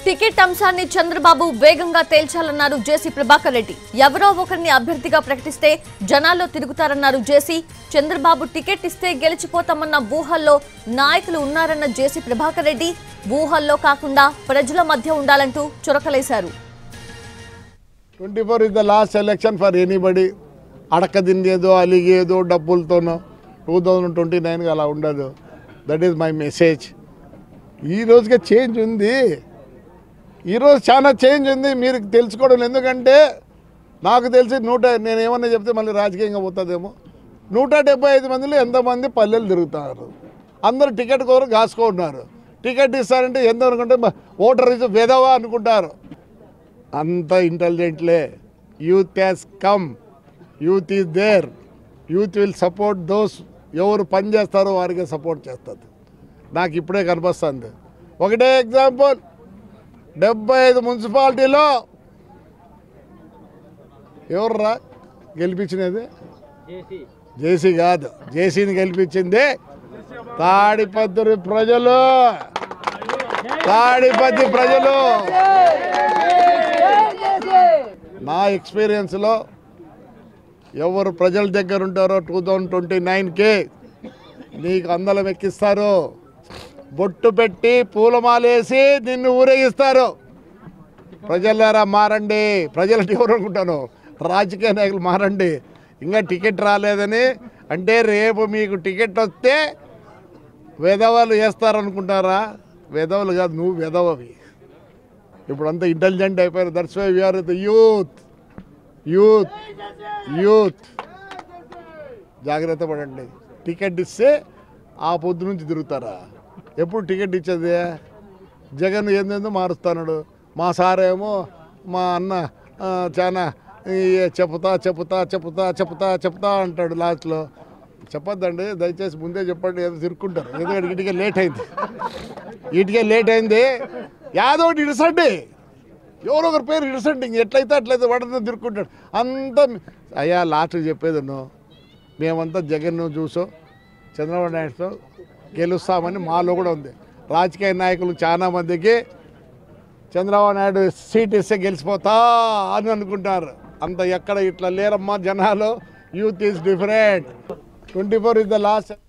ticket అంశాన్ని చంద్రబాబు వేగంగా తేల్చాలన్నారు జేసీ ప్రభాకర్ రెడ్డి ఎవరో ఒకరిని అభ్యర్థిగా ప్రకటిస్తే జనాల్లో తిరుగుతారన్నారు జేసీ చంద్రబాబు టికెట్ ఇస్తే గెలిచిపోతామన్న ఊహల్లో నాయకులు ఉన్నారన్న జేసీ ప్రభాకర్ రెడ్డి ఊహల్లో కాకుండా ప్రజల మధ్య ఉండాలంటూ చురకలేశారు twenty four is the last election for anybody అడక తినేదో అలిగేదో డబ్బులతోనో టూ థౌజండ్ ట్వంటీ నైన్గా అలా ఉండదు దట్ ఈస్ మై మెసేజ్ ఈ రోజుగా చేంజ్ ఉంది ఈరోజు చాలా చేంజ్ ఉంది మీరు తెలుసుకోవడం ఎందుకంటే నాకు తెలిసి నూట నేను ఏమన్నా చెప్తే మళ్ళీ రాజకీయంగా పోతుందేమో నూట డెబ్బై ఐదు మందిలో ఎంతమంది పల్లెలు తిరుగుతారు అందరూ టికెట్ కోరు కాసుకుంటున్నారు టికెట్ ఇస్తారంటే ఎంత అనుకుంటే మ- ఓటర్ ఇస్ వెదవా అనుకుంటారు అంత ఇంటెలిజెంట్లే youth has come youth is there youth will support those ఎవరు పని చేస్తారో వారికి సపోర్ట్ చేస్తుంది నాకు ఇప్పుడే కనిపిస్తుంది ఒకటే ఎగ్జాంపుల్ డెబ్బై ఐదు మున్సిపాలిటీలో ఎవర్రా గెలిపించినది జేసీ కాదు జేసీని గెలిపించింది తాడిపత్రి ప్రజలు తాడిపత్రి ప్రజలు నా ఎక్స్పీరియన్స్లో ఎవరు ప్రజల దగ్గర ఉంటారో టూ థౌజండ్ ట్వంటీ నైన్కి నీకు అందలం ఎక్కిస్తారు బొట్టు పెట్టి పూలమాలేసి నిన్ను ఊరేగిస్తారు ప్రజలారా మారండి ప్రజలు ఎవరు అనుకుంటాను రాజకీయ నాయకులు మారండి ఇంకా టికెట్ రాలేదని అంటే రేపు మీకు టికెట్ వస్తే వెధవలు వేస్తారనుకుంటారా వెధవలు కాదు నువ్వు వెధవవి ఇప్పుడు అంతా ఇంటెలిజెంట్ అయిపోయారు that's why we are the youth youth youth జాగ్రత్త పడండి టికెట్ ఇస్తే ఆ పొద్దు నుంచి తిరుగుతారా ఎప్పుడు టికెట్ ఇచ్చేది జగన్ ఏందేందో మారుస్తున్నాడు మా సారేమో మా అన్న ఆ, చాలా ఈ చెప్తా చెప్తా చెప్తా చెప్తా చెప్తా అంటాడు లాస్ట్లో చెప్పొద్దండి దయచేసి ముందే చెప్పండి ఏదో తిరుక్కుంటారు ఎందుకంటే ఇటుకే లేట్ అయింది ఇటుకే లేట్ అయింది యాదో ఒకటి ఇడసండి ఎవరో ఒకరి పేరు ఇడసండి ఇంక ఎట్లయితే అట్లయితే వాడితో తిరుక్కుంటాడు అంతా అయ్యా లాస్ట్ చెప్పేది నువ్వు మేమంతా జగన్ చూసో చంద్రబాబు నాయుడుతో గెలుస్తామని మాలో కూడా ఉంది రాజకీయ నాయకులు చాలా మందికి చంద్రబాబు నాయుడు సీట్ ఇస్తే గెలిచిపోతా అని అనుకుంటారు అంత ఎక్కడ ఇట్లా లేరమ్మా జనాలు youth is different twenty four is the last